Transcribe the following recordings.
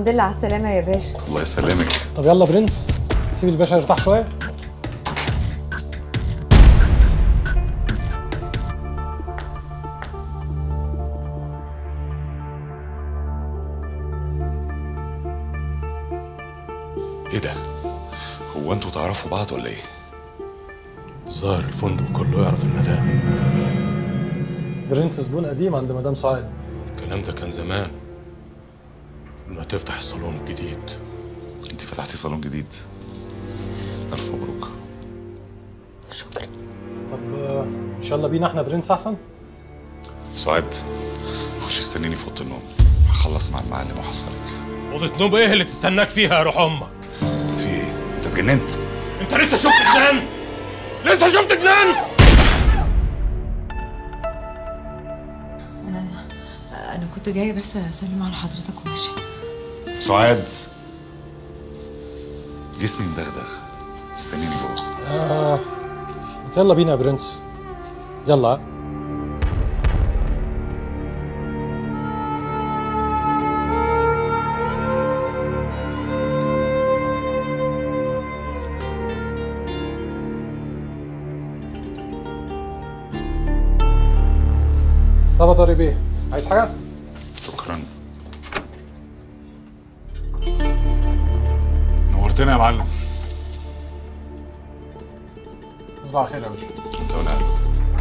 الحمد لله على السلامه يا باشا الله يسلمك طب يلا برنس سيب الباشا يرتاح شويه ايه ده هو انتوا تعرفوا بعض ولا ايه الظاهر الفندق كله يعرف المدام برنس زبون قديم عند مدام سعاد الكلام ده كان زمان قبل ما تفتح الصالون الجديد انت فتحتي صالون جديد الف مبروك شكرا طب آه، ان شاء الله بينا احنا برنس احسن سعاد خش استنيني في اوضه النوم هخلص مع المعلم واحصلك اوضه نوم ايه اللي تستناك فيها يا روح امك في ايه انت اتجننت انت لسه شفت جنان لسه شفت جنان انا انا كنت جايه بس اسلم على حضرتك وماشي سعاد جسمي مدغدغ استنيني جوه آه يلا بينا يا برنس يلا ها. طب يا طارق بيه عايز حاجه؟ شكرا نورتنا يا معلم تصبح على خير يا باشا انت ولا أنا.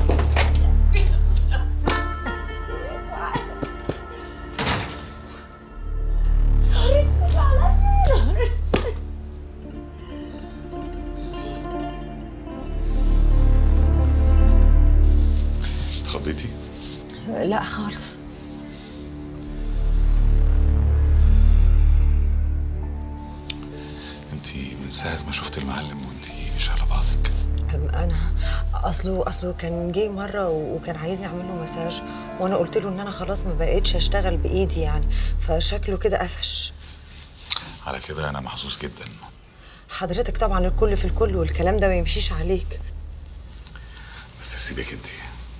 اتخضيتي لا خالص انت من ساعه ما شفت المعلم وانت مش على بعضك انا اصله اصله كان جه مره و- وكان عايزني اعمل له مساج وانا قلت له ان انا خلاص ما بقتش اشتغل بايدي يعني فشكله كده قفش على كده انا محظوظ جدا حضرتك طبعا الكل في الكل والكلام ده ما يمشيش عليك بس سيبك انت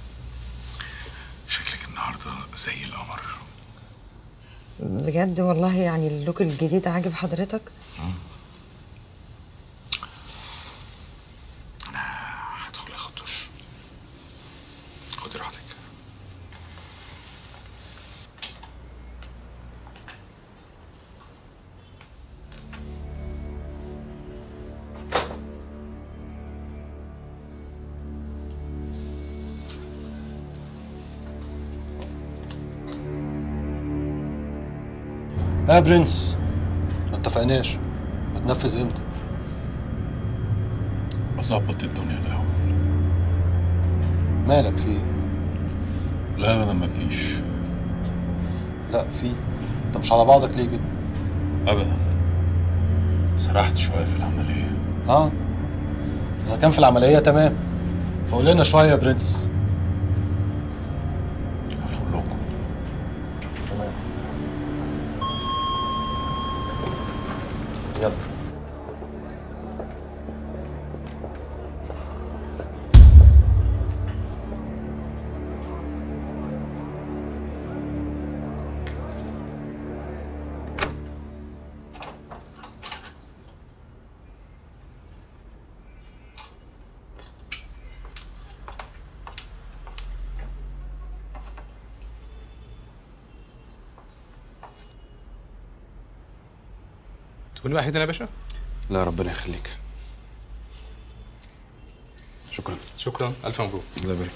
شكلك النهارده زي القمر بجد والله يعني اللوك الجديد عاجب حضرتك هدخل اخد دش خدي راحتك اه يا برنس ما اتفقناش هتنفذ امتى؟ اظبط الدنيا الاول مالك في ايه؟ لا ابدا مفيش لا في انت مش على بعضك ليه كده؟ ابدا سرحت شويه في العمليه اه اذا كان في العمليه تمام فقول لنا شويه يا برنس غفور لكم تمام يلا تكون واحد هنا يا باشا لا ربنا يخليك شكرا شكرا الف مبروك الله يبارك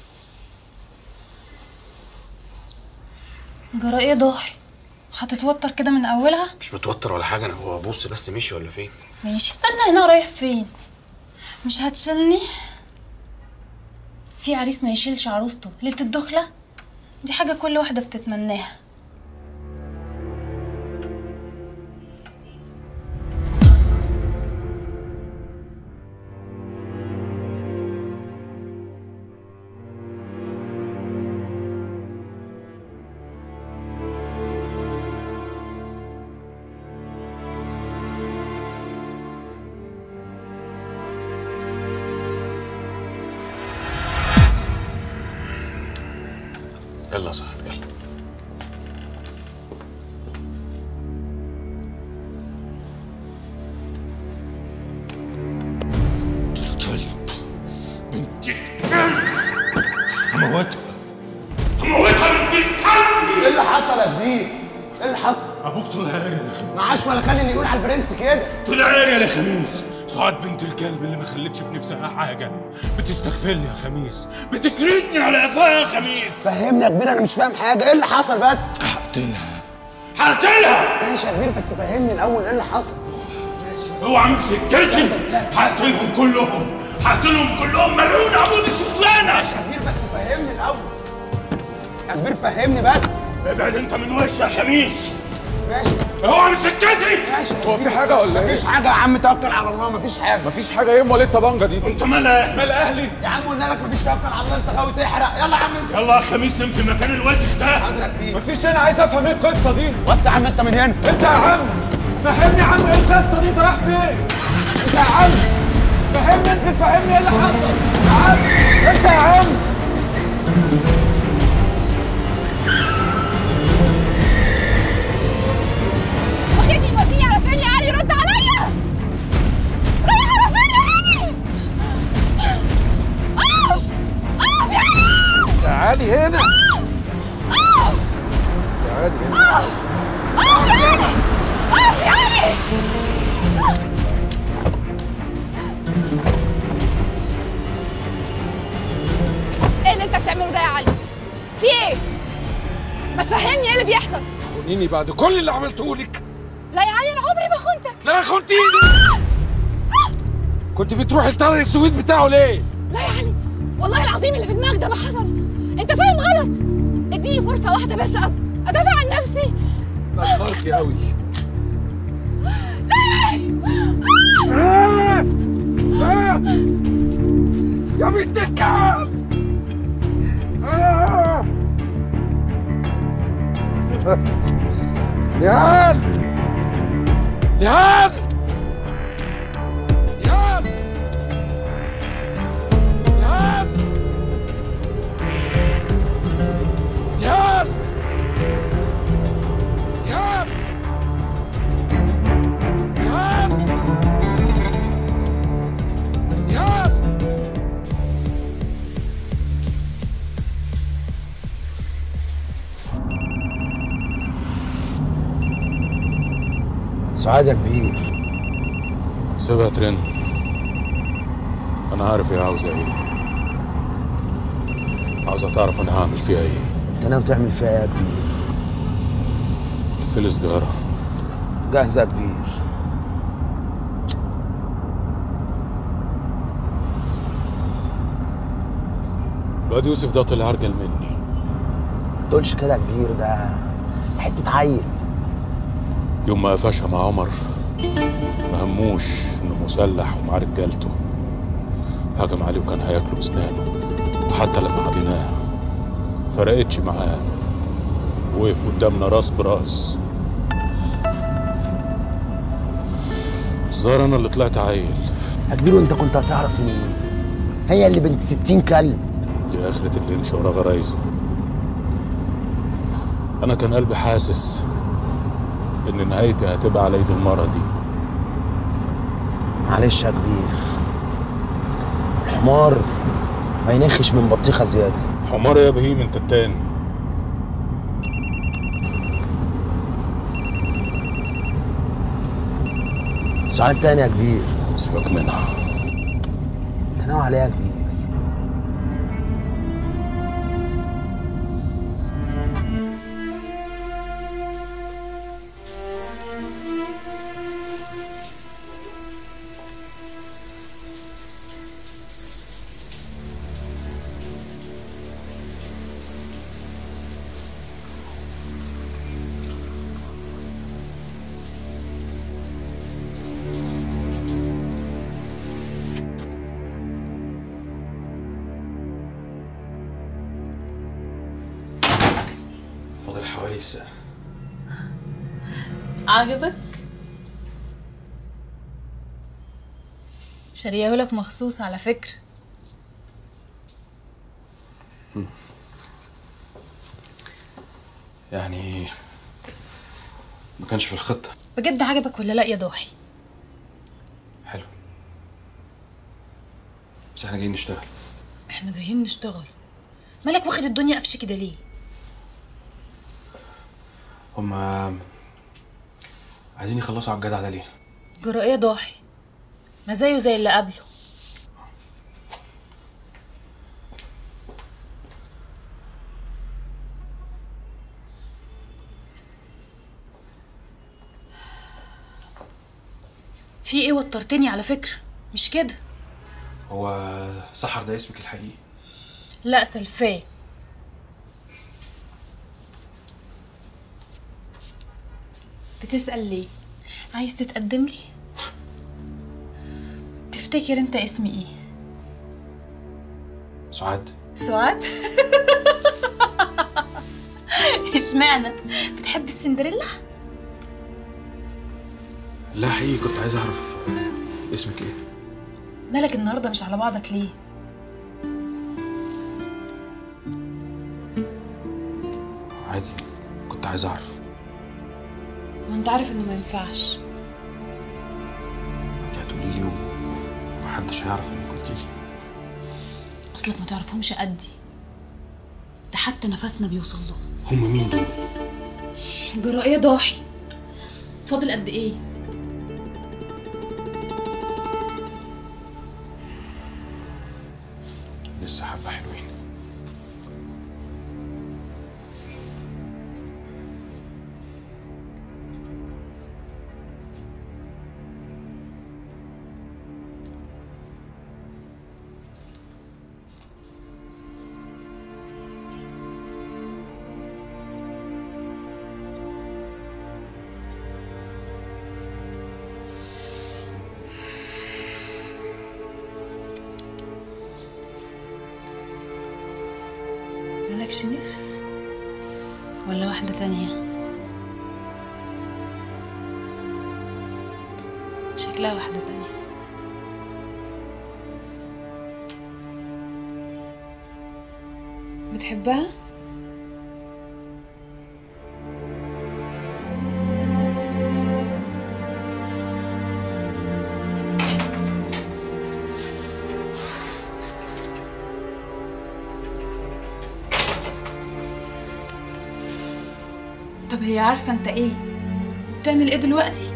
جرى ايه ضاحي هتتوتر كده من اولها مش متوتر ولا حاجه انا هو بص بس مشي ولا فين ماشي استنى هنا رايح فين مش هتشيلني في عريس ما يشيلش عروسته ليله الدخله دي حاجه كل واحده بتتمناها يلا يا صاحبي يلا معاش ولا كان اللي يقول على البرنس كده طلع عيني يا خميس سعاد بنت الكلب اللي ما خلتش في نفسها حاجه بتستغفلني يا خميس بتكرتني على قفاها يا خميس فهمني يا كبير انا مش فاهم حاجه ايه اللي حصل بس هقتلها هقتلها ماشي يا كبير بس فهمني الاول ايه اللي حصل اوعى من سكتي هقتلهم كلهم هقتلهم كلهم ملعون عمود الشغلانه يا كبير بس فهمني الاول يا كبير فهمني بس ابعد انت من وشي يا خميس ماشي اوعى من سكتي ماشي هو في حاجة ولا ايه؟ مفيش حاجه يا عم توكل على الله مفيش حاجه مفيش حاجة ايه امال ايه الطبنجة دي؟ انت مالك مال اهلي؟ يا عم قلنا لك مفيش توكل على الله انت غاوي تحرق يلا يا عم انت يلا يا خميس نمشي المكان الوسخ ده حاضر يا كبير مفيش انا عايز افهم ايه القصة دي؟ بص يا عم انت من هنا انت يا عم فهمني يا عم ايه القصة دي انت رايح فين؟ انت يا عم فهمني انزل فهمني ايه اللي حصل يا عم انت يا عم واخدني موديني على فين يا علي رد عليا رايح على فين يا علي اقف اقف يا علي تعالي هنا اقف تعالي هنا اقف اقف يا علي اقف يا علي ايه اللي انت بتعمله ده يا علي في ايه ما تفهمني ايه اللي بيحصل خونيني بعد كل اللي عملته لك لا يا علي انا عمري ما خنتك لا خنتيني كنت بتروحي الطريق السويد بتاعه ليه؟ لا يا علي والله العظيم اللي في دماغك ده ما حصل انت فاهم غلط اديني فرصه واحده بس أد- ادافع عن نفسي لا صارتي قوي لا يا علي آه! آه! يا بنت الكلب آه! نهال نهال نهال نهال نهال نهال نهال نهال سعاد يا كبير سيبها ترن انا عارف هي عاوزه ايه عاوزه تعرف انا هعمل فيها ايه انت ناوي تعمل فيها ايه يا كبير فلس جاره جاهزه يا كبير الواد يوسف ده طلع ارجل مني ما تقولش كده يا كبير ده حته عيل يوم ما قفشها مع عمر ما هموش انه مسلح ومعاه رجالته هجم عليه وكان هياكله بسنانه وحتى لما عديناه فرقتش معاه وقف قدامنا راس براس الظاهر انا اللي طلعت عيل يا كبير وانت كنت هتعرف منين هي اللي بنت ستين كلب دي آخرة اللي يمشي ورا غرايزه أنا كان قلبي حاسس إن نهايتي هتبقى على إيد المرة دي معلش يا كبير الحمار ما ينخش من بطيخه زياده حمار يا بهيم أنت التاني ساعات تاني يا كبير سيبك منها انت ناوي عليها يا كبير فاضل حوالي ساعة عجبك شاريهولك مخصوص على فكرة يعني ما كانش في الخطة بجد عجبك ولا لا يا ضاحي حلو بس احنا جايين نشتغل احنا جايين نشتغل مالك واخد الدنيا قفش كده ليه هما عايزين يخلصوا على الجدع ده ليه جرائية ضاحي ما زيه زي اللي قبله في ايه وترتني على فكرة مش كده هو سحر ده اسمك الحقيقي لا سلفاه بتسأل ليه عايز تتقدم لي تفتكر انت اسمي ايه سعاد سعاد اشمعنى بتحب السندريلا لا حقيقي كنت عايز اعرف اسمك ايه مالك النهارده مش على بعضك ليه عادي كنت عايز اعرف ما انت عارف انه ما ينفعش انت هتقولي لي ومحدش هيعرف انك قلتي لي اصلك ما تعرفهمش قدي ده حتى نفسنا بيوصل له هم مين دول جرائية ضاحي فاضل قد ايه لسه حبه حلوين مالكش نفس ولا واحدة تانية شكلها واحدة تانية بتحبها؟ طب هي عارفة انت ايه؟ بتعمل ايه دلوقتي؟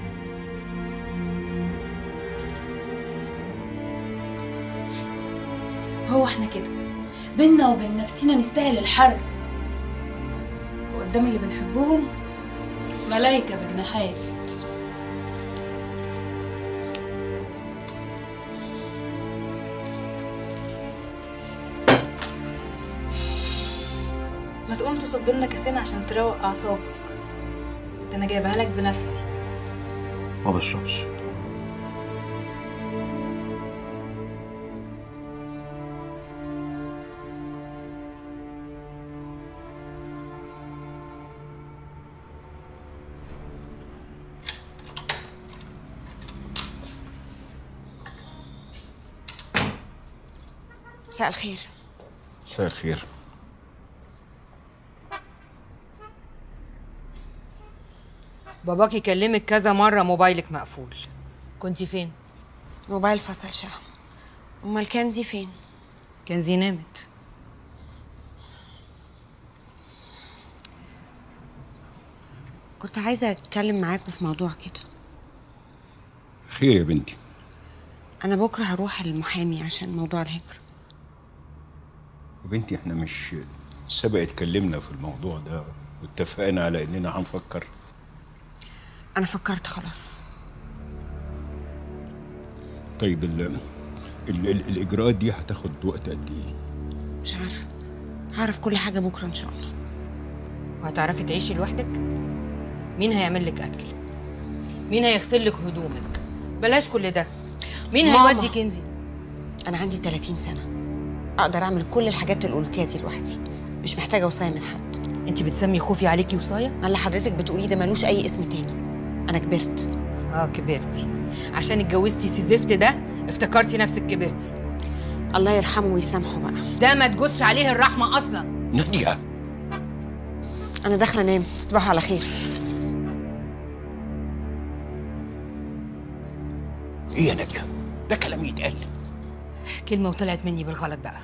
هو احنا كده بينا وبين نفسنا نستاهل الحرب وقدام اللي بنحبهم ملايكة بجناحات ما تقوم تصب لنا كاسين عشان تروق اعصابك ده انا جايبها لك بنفسي ما بشربش مساء الخير مساء الخير باباك يكلمك كذا مرة موبايلك مقفول كنتي فين؟ موبايل فصل شحن امال كنزي فين كنزي نامت كنت عايزه اتكلم معاكم في موضوع كده خير يا بنتي انا بكره هروح المحامي عشان موضوع الهجره يا بنتي احنا مش سبق اتكلمنا في الموضوع ده واتفقنا على اننا هنفكر انا فكرت خلاص طيب ال ال ال الاجراءات دي هتاخد وقت قد ايه مش عارفه هعرف كل حاجه بكره ان شاء الله وهتعرفي تعيشي لوحدك؟ مين هيعمل لك أكل؟ مين هيغسل لك هدومك؟ بلاش كل ده مين ماما. هيودي كنزي؟ انا عندي 30 سنه اقدر اعمل كل الحاجات اللي قلتيها دي لوحدي مش محتاجه وصايه من حد انت بتسمي خوفي عليكي وصايه ما اللي حضرتك بتقوليه ده ملوش اي اسم تاني انا كبرت اه كبرتي عشان اتجوزتي سي زفت ده افتكرتي نفسك كبرتي الله يرحمه ويسامحه بقى ده ما تجوزش عليه الرحمة أصلا ناديه انا داخله انام تصبحوا على خير ايه يا ناديه ده كلام يتقال كلمة وطلعت مني بالغلط بقى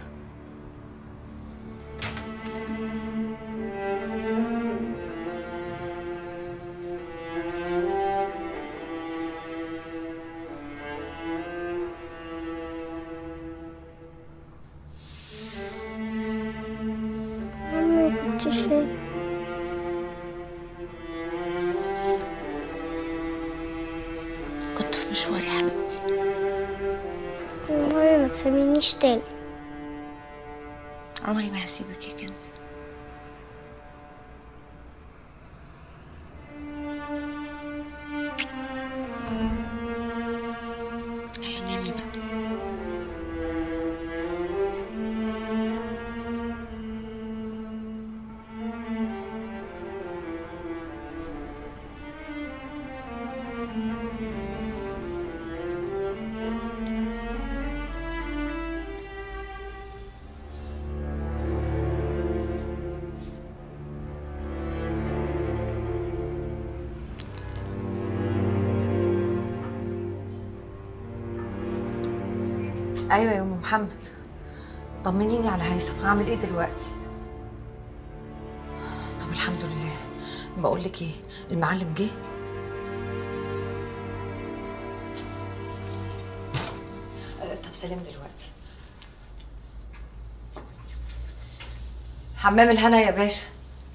كنت فين كنت في مشوار يا حبيبتي والله ما تسيبينيش تاني عمري ما هسيبك يا كنز يلا نامي بقى ايوه يا ام محمد طمنيني على هيثم هعمل ايه دلوقتي طب الحمد لله بقول لك ايه المعلم جه آه، طب سلام دلوقتي حمام الهنا يا باشا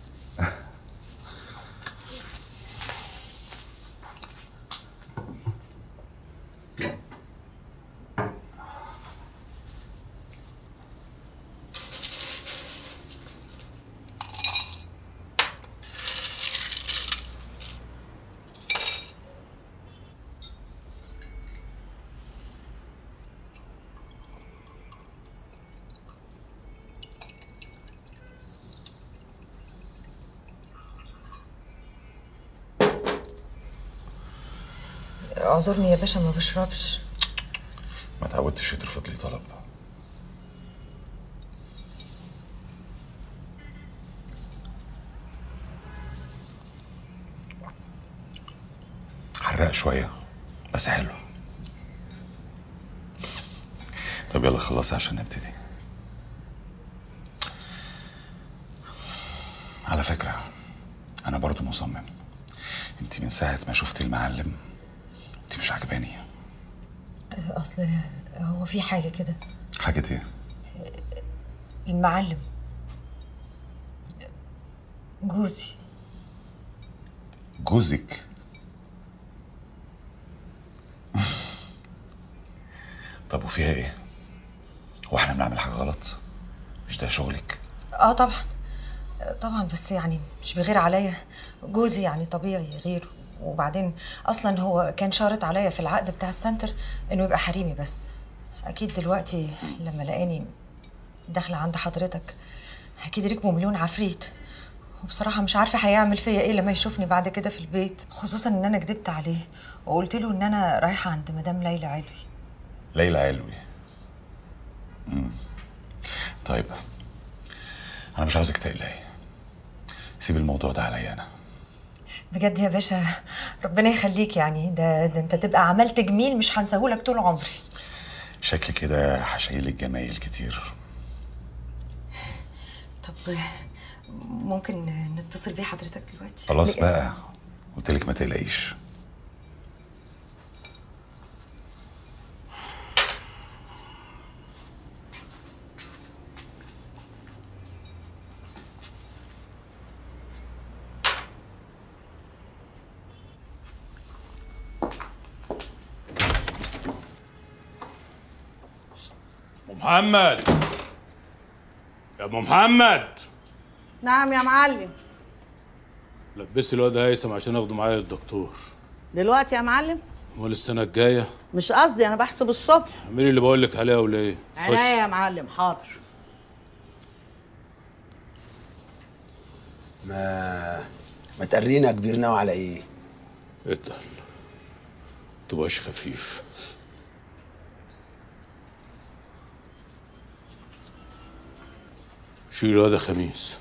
اعذرني يا باشا ما بشربش ما تعودتش ترفض لي طلب حرق شوية بس حلو طب يلا خلصي عشان نبتدي على فكرة أنا برضو مصمم أنت من ساعة ما شفت المعلم أنت مش عجباني اصل هو في حاجه كده حاجة إيه؟ المعلم جوزي جوزك طب وفيها ايه؟ هو احنا بنعمل حاجة غلط؟ مش ده شغلك؟ اه طبعا طبعا بس يعني مش بيغير عليا جوزي يعني طبيعي غيره وبعدين اصلا هو كان شارط عليا في العقد بتاع السنتر انه يبقى حريمي بس اكيد دلوقتي لما لقاني داخله عند حضرتك اكيد ركبه مليون عفريت وبصراحة مش عارفة هيعمل فيا ايه لما يشوفني بعد كده في البيت خصوصا ان انا كدبت عليه وقلت له ان انا رايحة عند مدام ليلى علوي ليلى علوي مم. طيب انا مش عاوزك تقلقي سيب الموضوع ده عليا انا بجد يا باشا ربنا يخليك يعني ده, ده انت تبقى عملت جميل مش هنساهولك طول عمري شكلي كده هشيلك جمايل كتير طب ممكن نتصل بيه حضرتك دلوقتي خلاص بقى قلت لك ما تقلقيش ام محمد يا ام محمد نعم يا معلم لبسي الواد هيثم عشان اخده معايا للدكتور دلوقتي يا معلم امال السنه الجايه مش قصدي انا بحسب الصبح اعملي اللي بقول لك عليه ولا ايه عينيا يا معلم حاضر ما ما تقرينا كبرنا على ايه اتقل تبقاش خفيف شيل الواد يا خميس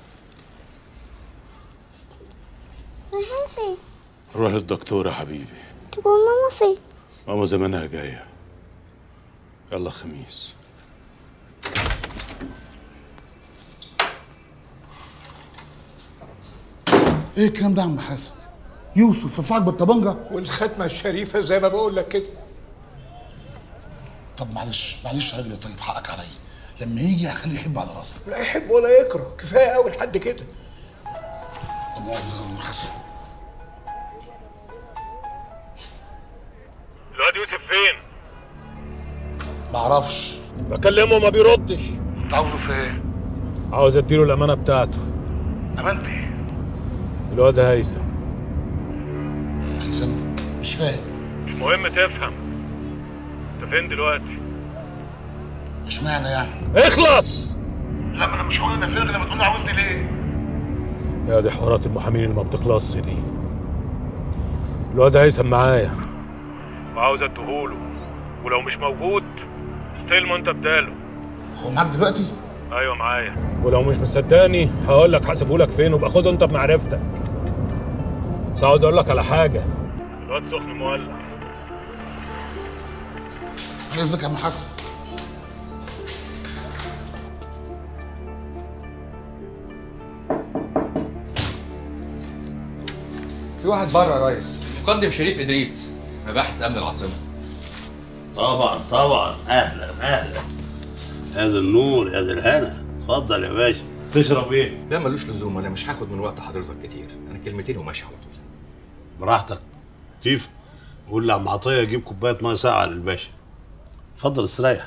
رايحين فين؟ روح للدكتور يا حبيبي طب وماما فين؟ ماما زمانها جايه يلا خميس ايه الكلام ده يا عم حسن يوسف رفعك بالطبنجه والختمه الشريفه زي ما بقول لك كده طب معلش معلش يا راجل يا طيب حقك عليا لما يجي هخليه يحب على راسك لا يحب ولا يكره كفايه قوي لحد كده مؤاخذة يا حسن الواد يوسف فين؟ معرفش بكلمه ما بيردش عاوزه في ايه؟ عاوز اديله الامانه بتاعته عملت ايه؟ الواد هيثم هيثم مش فاهم المهم تفهم انت فين دلوقتي؟ مش معنى يعني اخلص لا ما انا مش هقول انا فين غير لما تقول لي عاوزني ليه؟ يا دي حوارات المحامين اللي ما بتخلصش دي الواد هيثم معايا وعاوز اديهوله ولو مش موجود استلمه انت بداله هو معاك دلوقتي؟ ايوه معايا ولو مش مصدقني هقول لك هسيبهولك فين وابقى خده انت بمعرفتك بس عاوز اقول لك على حاجه الواد سخن مولع على اذنك يا عم حسن في واحد بره يا ريس مقدم شريف ادريس مباحث امن العاصمه طبعا طبعا اهلا اهلا هذا النور يا ذا الهنا اتفضل يا باشا تشرب ايه؟ لا ملوش لزوم انا مش هاخد من وقت حضرتك كتير انا كلمتين وماشي على طول براحتك تيف قول لعم عطيه يجيب كوبايه ميه ساقعه للباشا اتفضل استريح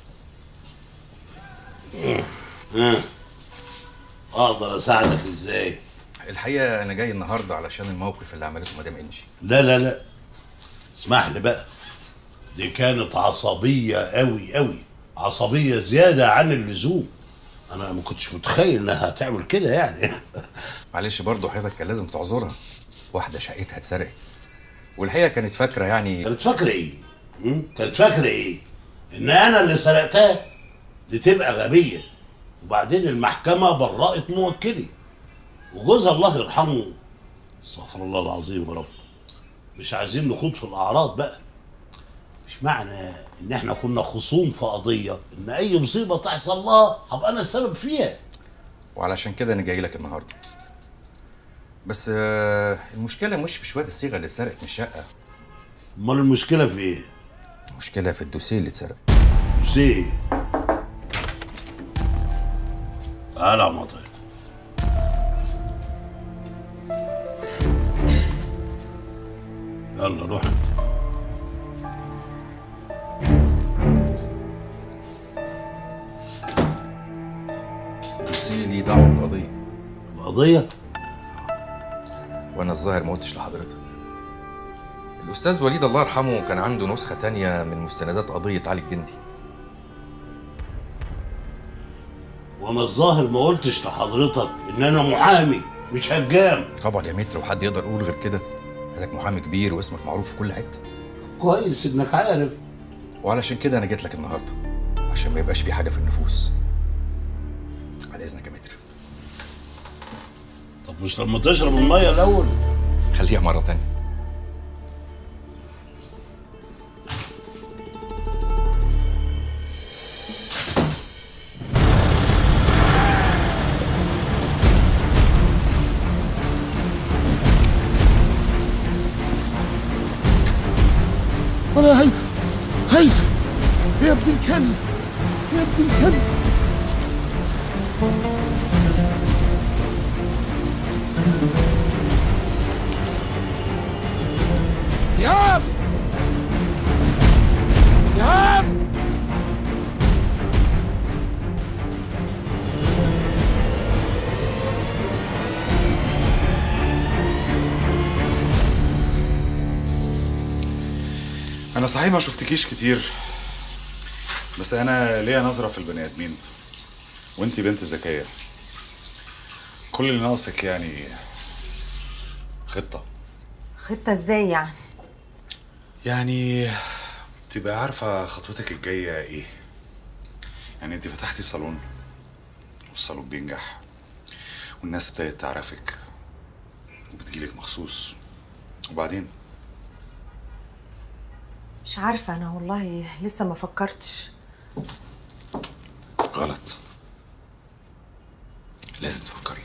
ها اقدر اساعدك ازاي؟ الحقيقه انا جاي النهارده علشان الموقف اللي عملته مدام انجي لا لا لا اسمح لي بقى دي كانت عصبية قوي قوي عصبية زيادة عن اللزوم أنا ما كنتش متخيل إنها هتعمل كده يعني معلش برضه حضرتك كان لازم تعذرها واحده شقتها اتسرقت والحقيقه كانت فاكره يعني كانت فاكرة إيه؟ م? كانت فاكرة إيه؟ إن أنا اللي سرقتها دي تبقى غبية وبعدين المحكمة برأت موكلي وجوزها الله يرحمه استغفر الله العظيم يا رب مش عايزين نخوض في الأعراض بقى مش معنى ان احنا كنا خصوم في قضيه ان اي مصيبه تحصل لها هبقى انا السبب فيها وعلشان كده انا جاي لك النهارده بس آه، المشكله مش في شويه الصيغه اللي اتسرقت من الشقه امال المشكله في ايه المشكله في الدوسيه اللي اتسرق دوسيه تعالى يا مطير يلا روح انت الدوسيه ليه دعوه بالقضيه القضيه وانا الظاهر ما قلتش لحضرتك الاستاذ وليد الله يرحمه كان عنده نسخه تانية من مستندات قضيه علي الجندي وانا الظاهر ما قلتش لحضرتك ان انا محامي مش هجام طبعا يا متر وحد يقدر يقول غير كده انك محامي كبير واسمك معروف في كل حته كويس انك عارف وعلشان كده انا جيت لك النهارده عشان ما يبقاش في حاجه في النفوس على اذنك يا متر طب مش لما تشرب الميه الاول خليها مره تانية ولا هيثم هيثم يا ابن الكلب يا ابن الكلب ياب ياب انا صحيح ما شفتكيش كتير بس انا ليا نظره في البني ادمين وانتي بنت ذكيه كل اللي ناقصك يعني خطه خطة ازاي يعني يعني تبقى عارفه خطوتك الجايه ايه يعني انت فتحتي صالون والصالون بينجح والناس ابتدت تعرفك وبتجيلك مخصوص وبعدين مش عارفة أنا والله لسه ما فكرتش غلط لازم تفكري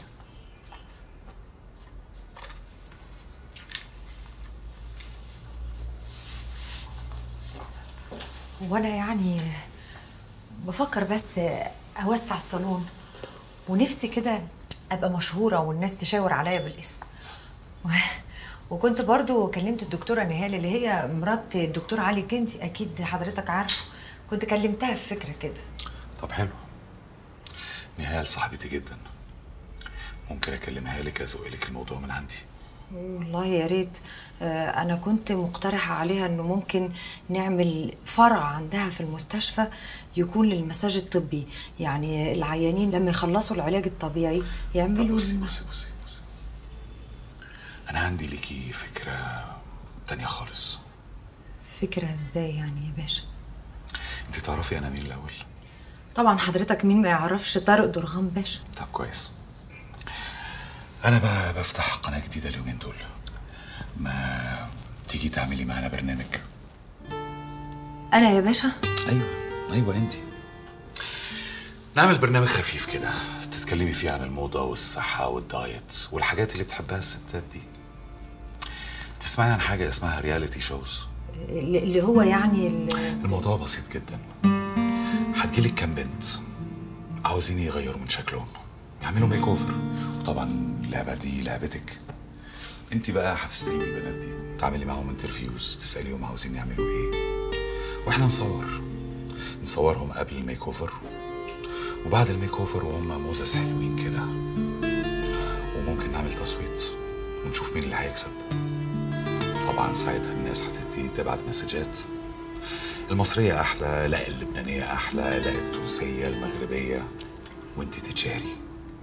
وأنا يعني بفكر بس أوسع الصالون ونفسي كده ابقى مشهوره والناس تشاور عليا بالاسم و... وكنت برضو كلمت الدكتوره نهال اللي هي مرات الدكتور علي كنتي اكيد حضرتك عارفه كنت كلمتها في فكره كده طب حلو نهال صاحبتي جدا ممكن اكلمها لك ازق لك الموضوع من عندي والله يا ريت آه، انا كنت مقترحه عليها انه ممكن نعمل فرع عندها في المستشفى يكون للمساج الطبي يعني العيانين لما يخلصوا العلاج الطبيعي يعملوا بصي بصي بصي بصي انا عندي ليكي فكره تانية خالص فكره ازاي يعني يا باشا انت تعرفي انا مين الاول طبعا حضرتك مين ما يعرفش طارق درغام باشا طب كويس انا بقى بفتح قناه جديده اليومين دول ما تيجي تعملي معانا برنامج انا يا باشا ايوه ايوه انت نعمل برنامج خفيف كده تتكلمي فيه عن الموضه والصحه والدايت والحاجات اللي بتحبها الستات دي تسمعي عن حاجه اسمها رياليتي شوز اللي هو يعني ال- الموضوع بسيط جدا هتجيلك كام بنت عاوزين يغيروا من شكلهم يعملوا ميك اوفر وطبعا اللعبه دي لعبتك انت بقى هتستلمي البنات دي تعملي معاهم انترفيوز تساليهم عاوزين يعملوا ايه واحنا نصور نصورهم قبل الميك اوفر وبعد الميك اوفر وهم موزس حلوين كده وممكن نعمل تصويت ونشوف مين اللي هيكسب طبعا ساعتها الناس هتبتدي تبعت مسجات المصرية أحلى لا اللبنانية أحلى لا التونسية المغربية وانت تتشهري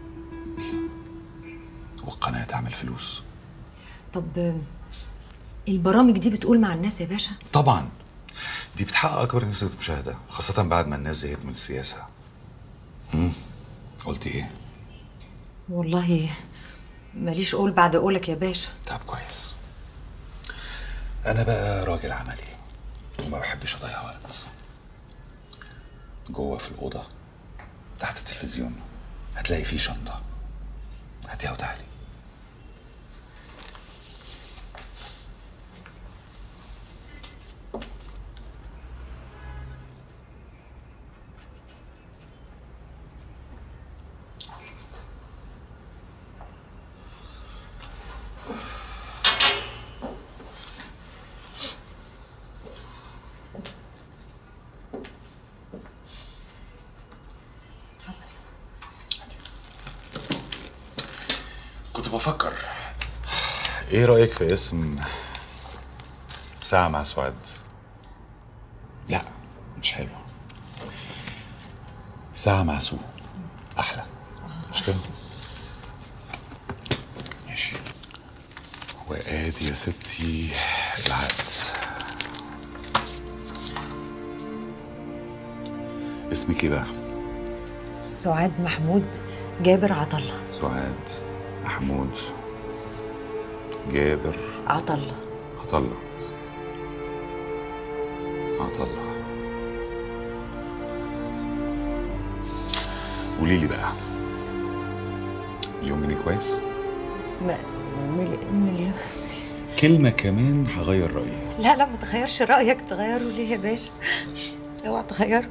والقناة تعمل فلوس طب آه، البرامج دي بتقول مع الناس يا باشا طبعا دي بتحقق أكبر نسبة مشاهدة خاصة بعد ما الناس زهقت من السياسة امم قلت إيه؟ والله ماليش قول بعد قولك يا باشا طب كويس أنا بقى راجل عملي وما بحبش أضيع وقت جوه في الأوضة تحت التلفزيون هتلاقي فيه شنطة هاتيها وتعالي كنت بفكر ايه رأيك في اسم ساعة مع سعاد؟ لا مش حلو ساعة مع سو أحلى مش كده؟ ماشي وآدي يا ستي العقد اسمك ايه بقى؟ سعاد محمود جابر عطله سعاد محمود جابر عطله عطلة عطلة قولي لي بقى مليون جنيه كويس م- ملي- مليون كلمة كمان هغير رأيي لا لا ما تغيرش رأيك تغيره ليه يا باشا اوعى تغيره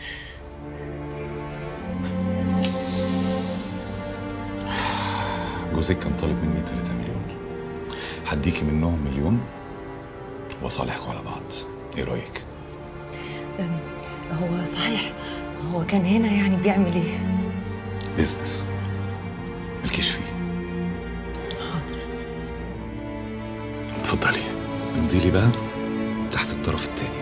جوزك كان طالب مني 3 مليون هديكي منهم مليون واصالحكوا على بعض ايه رأيك؟ أم، هو صحيح هو كان هنا يعني بيعمل ايه بيزنس مالكيش فيه حاضر اتفضلي امضي لي بقى تحت الطرف التاني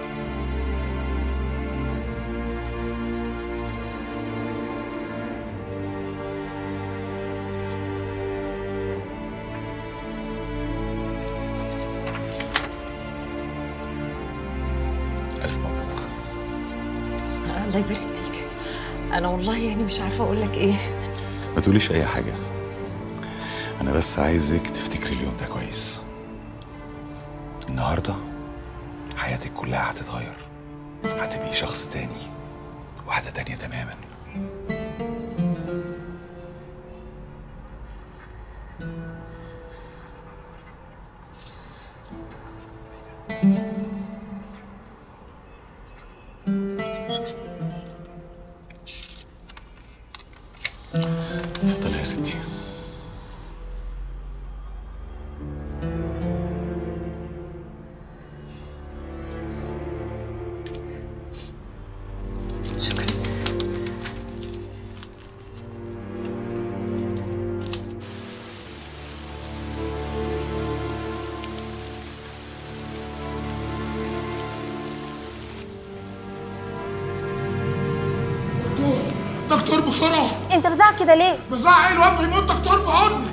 ألف مبروك الله يبارك فيك انا والله يعني مش عارفه اقول لك ايه ما تقوليش أي حاجة أنا بس عايزك تفتكري اليوم ده كويس النهاردة حياتك كلها هتتغير هتبقي شخص تاني واحدة تانية تماما اتفضلي يا ستي شكرا دكتور بسرعه انت بزعق كده ليه؟ بزعق الواد بيموت دكتور بعنك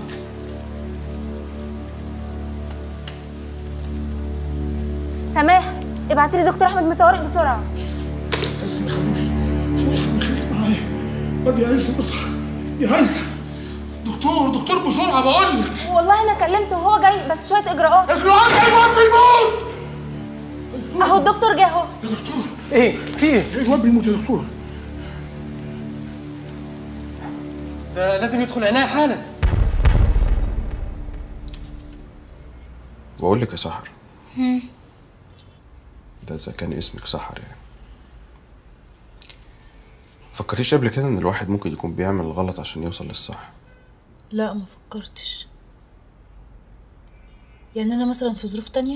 سماح ابعتي لي دكتور احمد مطارق بسرعه هيثم يا حبيبي خليك معايا واد يا هيثم بسرعه يا هيثم دكتور دكتور بسرعه بقول لك والله انا كلمته وهو جاي بس شويه اجراءات اجراءات ايه الواد بيموت اهو الدكتور جه اهو يا دكتور ايه في ايه الواد بيموت يا دكتور ده لازم يدخل عناية حالا بقول لك يا سحر ده اذا كان اسمك سحر يعني فكرتيش قبل كده ان الواحد ممكن يكون بيعمل الغلط عشان يوصل للصح لا ما فكرتش يعني انا مثلا في ظروف تانية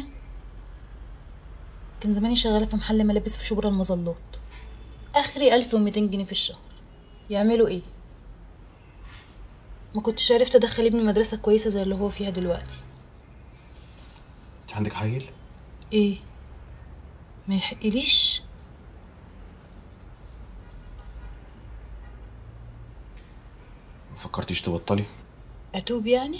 كان زماني شغالة في محل ملابس في شبرا المظلات اخري 1200 جنيه في الشهر يعملوا ايه ما كنتش عرفت ادخل ابني مدرسة كويسة زي اللي هو فيها دلوقتي انت عندك حيل ايه ما يحقليش ما فكرتيش تبطلي اتوب يعني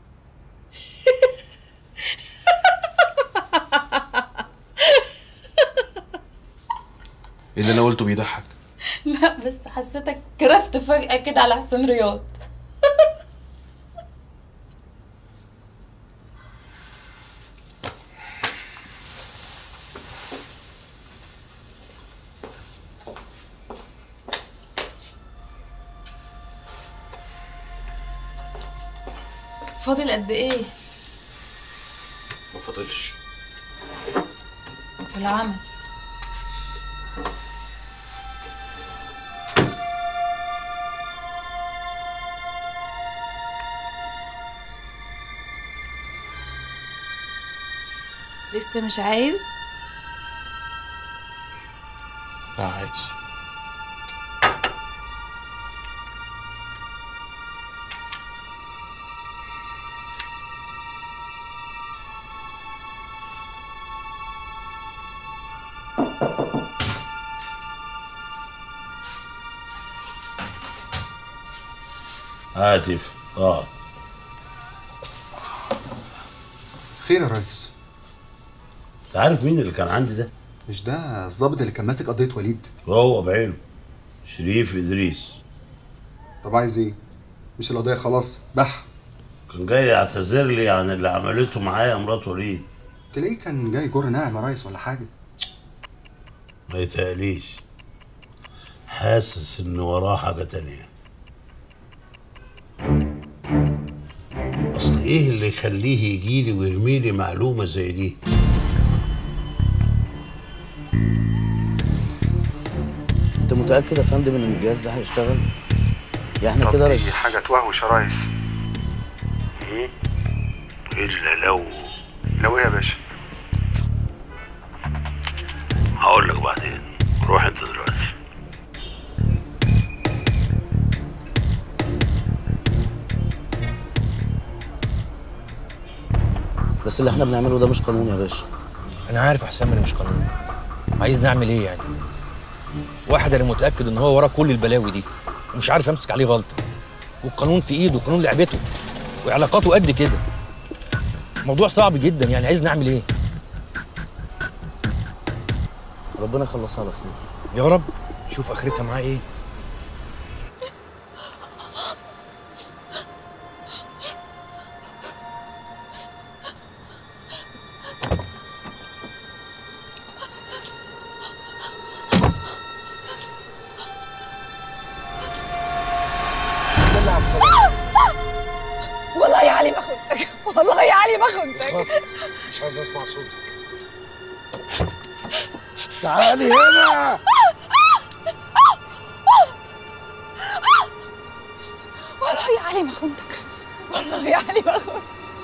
ايه اللي انا قلته بيضحك لا بس حسيتك كرفت فجأة كده على حسين رياض فاضل قد ايه ما فاضلش العمل لسه مش عايز لا عايز هاتف اقعد خير يا ريس انت عارف مين اللي كان عندي ده؟ مش ده الظابط اللي كان ماسك قضية وليد هو بعينه شريف ادريس طب عايز ايه؟ مش القضية خلاص بح كان جاي يعتذر لي عن اللي عملته معايا مرات وليد تلاقيه كان جاي يجر ناعم يا ريس ولا حاجة ما يتهيأليش حاسس ان وراه حاجة تانية اصل ايه اللي يخليه يجيلي ويرميلي معلومة زي دي انت متاكد يا فندم ان الجهاز ده هيشتغل يعني احنا كده دي حاجة توهوش يا ريس الا لو لو ايه يا باشا هقول لك بعدين روح انت دلوقتي بس اللي احنا بنعمله ده مش قانون يا باشا انا عارف يا حسام انه مش قانون عايز نعمل ايه يعني واحد انا متاكد ان هو وراه كل البلاوي دي ومش عارف امسك عليه غلطه والقانون في ايده والقانون لعبته وعلاقاته قد كده موضوع صعب جدا يعني عايز نعمل ايه ربنا يخلصها على خير يا رب شوف اخرتها معاه ايه دل على السلامة والله يا علي ما خنتك والله يا علي ما خنتك خلاص مش عايز اسمع صوتك تعالي هنا والله يا علي ما خنتك والله يا علي ما خنتك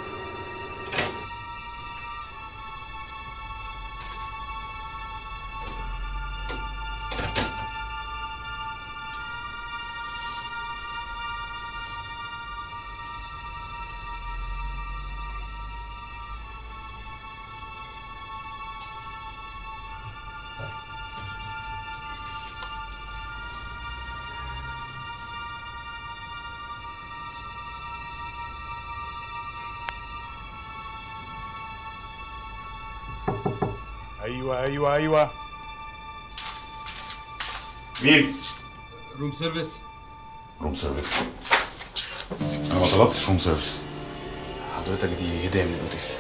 ايوه ايوه ايوه مين؟ روم سيرفيس روم سيرفيس انا ما طلبتش روم سيرفيس حضرتك دي هديه من الاوتيل